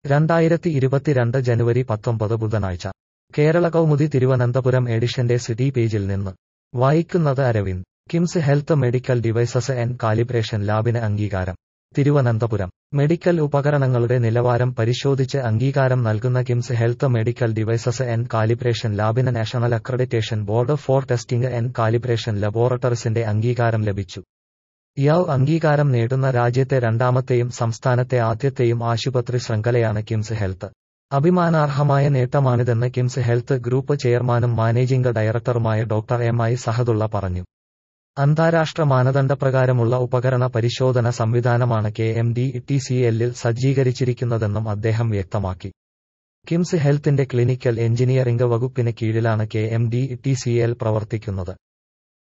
രണ്ടായിരത്തി ഇരുപത്തിരണ്ട് ജനുവരി പത്തൊമ്പത് ബുധനാഴ്ച കേരള കൗമുദി തിരുവനന്തപുരം എഡിഷന്റെ സിറ്റി പേജിൽ നിന്ന് വായിക്കുന്നത് Aravind KIMS health medical devices and calibration ലാബിന് അംഗീകാരം തിരുവനന്തപുരം മെഡിക്കൽ ഉപകരണങ്ങളുടെ നിലവാരം പരിശോധിച്ച് അംഗീകാരം നൽകുന്ന KIMS health medical devices and calibration ലാബിന് national accreditation board for testing and calibration ലബോറട്ടറീസിന്റെ അംഗീകാരം ലഭിച്ചു യൗ അംഗീകാരം നേടുന്ന രാജ്യത്തെ രണ്ടാമത്തെയും സംസ്ഥാനത്തെ ആദ്യത്തെയും ആശുപത്രി ശൃംഖലയാണ് കിംസ് ഹെൽത്ത് അഭിമാനാർഹമായ നേട്ടമാണിതെന്ന് കിംസ് ഹെൽത്ത് ഗ്രൂപ്പ് ചെയർമാനും മാനേജിംഗ് ഡയറക്ടറുമായ ഡോക്ടർ എം ഐ സഹദുള്ള പറഞ്ഞു അന്താരാഷ്ട്ര മാനദണ്ഡപ്രകാരമുള്ള ഉപകരണ പരിശോധന സംവിധാനമാണ് K M D T C എല്ലിൽ സജ്ജീകരിച്ചിരിക്കുന്നതെന്നും അദ്ദേഹം വ്യക്തമാക്കി കിംസ് ഹെൽത്തിന്റെ ക്ലിനിക്കൽ എഞ്ചിനീയറിംഗ് വകുപ്പിന് കീഴിലാണ് K M D T C L പ്രവർത്തിക്കുന്നത്